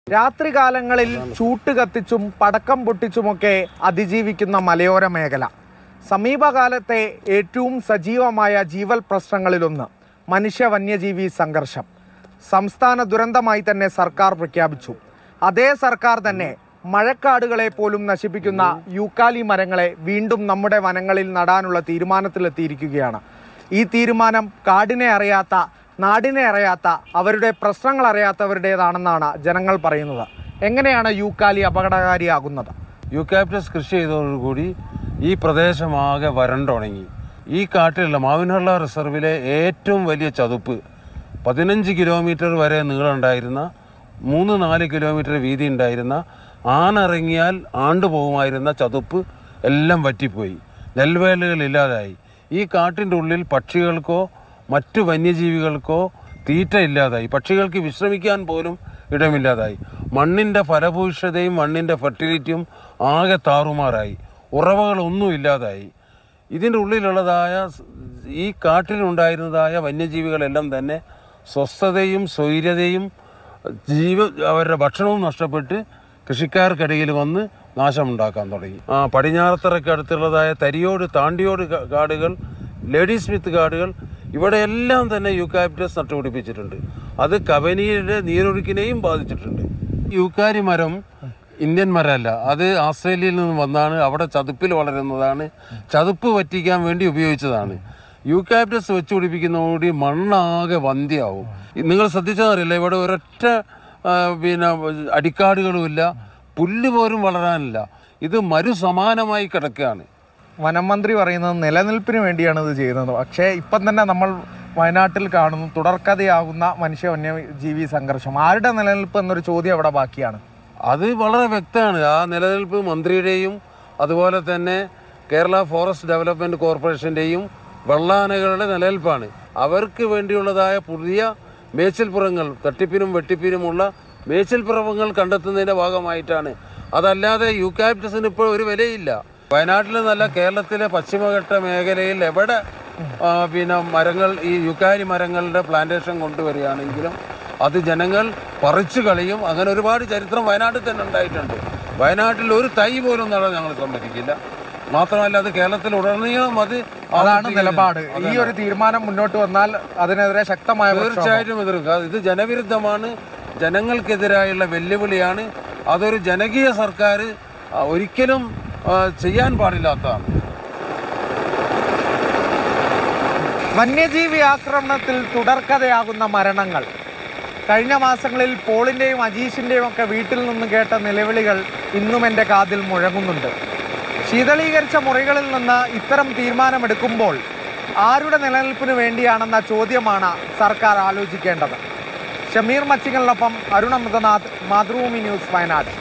രാത്രികാലങ്ങളിൽ ചൂട്ട് കത്തിച്ചും പടക്കം പൊട്ടിച്ചുമൊക്കെ അതിജീവിക്കുന്ന മലയോര മേഖല സമീപകാലത്തെ ഏറ്റവും സജീവമായ ജീവൽ പ്രശ്നങ്ങളിലൊന്ന് മനുഷ്യ വന്യജീവി സംഘർഷം സംസ്ഥാന ദുരന്തമായി തന്നെ സർക്കാർ പ്രഖ്യാപിച്ചു അതേ സർക്കാർ തന്നെ മഴക്കാടുകളെ പോലും നശിപ്പിക്കുന്ന യൂക്കാലി മരങ്ങളെ വീണ്ടും നമ്മുടെ വനങ്ങളിൽ നടാനുള്ള തീരുമാനത്തിലെത്തിയിരിക്കുകയാണ് ഈ തീരുമാനം കാടിനെ അറിയാത്ത നാടിനെ അറിയാത്ത അവരുടെ പ്രശ്നങ്ങൾ അറിയാത്തവരുടേതാണെന്നാണ് ജനങ്ങൾ പറയുന്നത് എങ്ങനെയാണ് യൂക്കാലി അപകടകാരിയാകുന്നത് യൂക്കാപ്റ്റസ് കൃഷി ചെയ്തതോടുകൂടി ഈ പ്രദേശമാകെ വരണ്ടുണങ്ങി ഈ കാട്ടിലുള്ള മാവിനഹള്ള റിസർവിലെ ഏറ്റവും വലിയ ചതുപ്പ് പതിനഞ്ച് കിലോമീറ്റർ വരെ നീളമുണ്ടായിരുന്ന മൂന്ന് നാല് കിലോമീറ്റർ വീതി ഉണ്ടായിരുന്ന ആണിറങ്ങിയാൽ ആണ്ടുപോകുമായിരുന്ന ചതുപ്പ് എല്ലാം വറ്റിപ്പോയി നെൽവേലുകൾ ഇല്ലാതായി ഈ കാട്ടിൻ്റെ ഉള്ളിൽ പക്ഷികൾക്കോ മറ്റു വന്യജീവികൾക്കോ തീറ്റ ഇല്ലാതായി പക്ഷികൾക്ക് വിശ്രമിക്കാൻ പോലും ഇടമില്ലാതായി മണ്ണിൻ്റെ ഫലഭൂയിഷ്ഠതയും മണ്ണിൻ്റെ ഫെർട്ടിലിറ്റിയും ആകെ താറുമാറായി ഉറവകളൊന്നും ഇല്ലാതായി ഇതിൻ്റെ ഉള്ളിലുള്ളതായ സ്- ഈ കാട്ടിലുണ്ടായിരുന്നതായ വന്യജീവികളെല്ലാം തന്നെ സ്വസ്ഥതയും സ്വൈര്യതയും ജീവ അവരുടെ ഭക്ഷണവും നഷ്ടപ്പെട്ട് കൃഷിക്കാർക്കിടയിൽ വന്ന് നാശമുണ്ടാക്കാൻ തുടങ്ങി ആ പടിഞ്ഞാറത്തറയ്ക്ക് അടുത്തുള്ളതായ തരിയോട് താണ്ടിയോട് കാ- കാടുകൾ ലേഡി സ്മിത്ത് കാടുകൾ ഇവിടെയെല്ലാം തന്നെ യൂക്കാപ്റ്റസ് നട്ടുപിടിപ്പിച്ചിട്ടുണ്ട് അത് കബനിയുടെ നീരൊഴുക്കിനെയും ബാധിച്ചിട്ടുണ്ട് യൂക്കാരി മരം ഇന്ത്യൻ മരമല്ല അത് ആസ്ട്രേലിയയിൽ നിന്ന് വന്നാണ് അവിടെ ചതുപ്പിൽ വളരുന്നതാണ് ചതുപ്പ് വറ്റിക്കാൻ വേണ്ടി ഉപയോഗിച്ചതാണ് യൂക്കാപ്റ്റസ് വെച്ച് പിടിപ്പിക്കുന്നതോടുകൂടി മണ്ണാകെ വന്ധ്യാവും ഈ നിങ്ങൾ ശ്രദ്ധിച്ചതറിയില്ല ഇവിടെ ഒരൊറ്റ ആ, പിന്നെ അടിക്കാടുകളുമില്ല പുല്ല് പോലും വളരാനില്ല ഇത് മരുസമാനമായി കിടക്കുകയാണ് വനം മന്ത്രി പറയുന്നത് നിലനിൽപ്പിന് വേണ്ടിയാണ് ഇത് ചെയ്യുന്നത് പക്ഷേ ഇപ്പം തന്നെ നമ്മൾ വയനാട്ടിൽ കാണുന്നു തുടർക്കഥയാകുന്ന മനുഷ്യ വന്യജീവി സംഘർഷം ആരുടെ നിലനിൽപ്പ് എന്നൊരു ചോദ്യം അവിടെ ബാക്കിയാണ് അത് വളരെ വ്യക്തമാണ് ആ നിലനിൽപ്പ് മന്ത്രിയുടെയും അതുപോലെ തന്നെ കേരള ഫോറസ്റ്റ് ഡെവലപ്മെൻറ്റ് കോർപ്പറേഷൻ്റെയും വെള്ളാനകളുടെ നിലനിൽപ്പാണ് അവർക്ക് വേണ്ടിയുള്ളതായ പുതിയ മേച്ചിൽപ്പുറങ്ങൾ തട്ടിപ്പിനും വെട്ടിപ്പിനുമുള്ള മേച്ചിൽപ്പുറങ്ങൾ കണ്ടെത്തുന്നതിൻ്റെ ഭാഗമായിട്ടാണ് അതല്ലാതെ യൂക്കാപ്റ്റസിന് ഇപ്പോൾ ഒരു വിലയില്ല വയനാട്ടിൽ നല്ല കേരളത്തിലെ പശ്ചിമഘട്ട മേഖലയിൽ എവിടെ ആ, പിന്നെ മരങ്ങൾ ഈ യുക്കാരി മരങ്ങളുടെ പ്ലാന്റേഷൻ കൊണ്ടുവരികയാണെങ്കിലും അത് ജനങ്ങൾ പറിച്ചു കളയും അങ്ങനെ ഒരുപാട് ചരിത്രം വയനാട്ടിൽ തന്നെ ഉണ്ടായിട്ടുണ്ട് വയനാട്ടിൽ ഒരു തൈ പോലും നടാൻ ഞങ്ങൾ സമ്മതിക്കില്ല മാത്രമല്ല അത് കേരളത്തിൽ ഉടനീളം അത് അതാണ് ആവർത്തിക്കുന്നുണ്ട്. നിലപാട് ഈ ഒരു തീരുമാനം മുന്നോട്ട് വന്നാൽ അതിനെതിരെ ശക്തമായ പ്രക്ഷോഭം. തീർച്ചയായിട്ടും എതിർക്കുക ഇത് ജനവിരുദ്ധമാണ് ജനങ്ങൾക്കെതിരായുള്ള വെല്ലുവിളിയാണ് അതൊരു ജനകീയ സർക്കാർ ആ, ഒരിക്കലും ആ, ചെയ്യാൻ പാടില്ലാത്തതാണ് വന്യജീവി ആക്രമണത്തിൽ തുടർക്കഥയാകുന്ന മരണങ്ങൾ കഴിഞ്ഞ മാസങ്ങളിൽ പോളിൻ്റെയും അജീഷിൻ്റെയും ഒക്കെ വീട്ടിൽ നിന്ന് കേട്ട നിലവിളികൾ ഇന്നും എൻ്റെ കാതിൽ മുഴങ്ങുന്നുണ്ട് ശീതളീകരിച്ച മുറികളിൽ നിന്ന് ഇത്തരം തീരുമാനമെടുക്കുമ്പോൾ ആരുടെ നിലനിൽപ്പിന് വേണ്ടിയാണെന്ന ചോദ്യമാണ് സർക്കാർ ആലോചിക്കേണ്ടത് ഷമീർ മച്ചിങ്ങലിനൊപ്പം അരുൺ അമൃതനാഥ് മാതൃഭൂമി ന്യൂസ് വയനാട്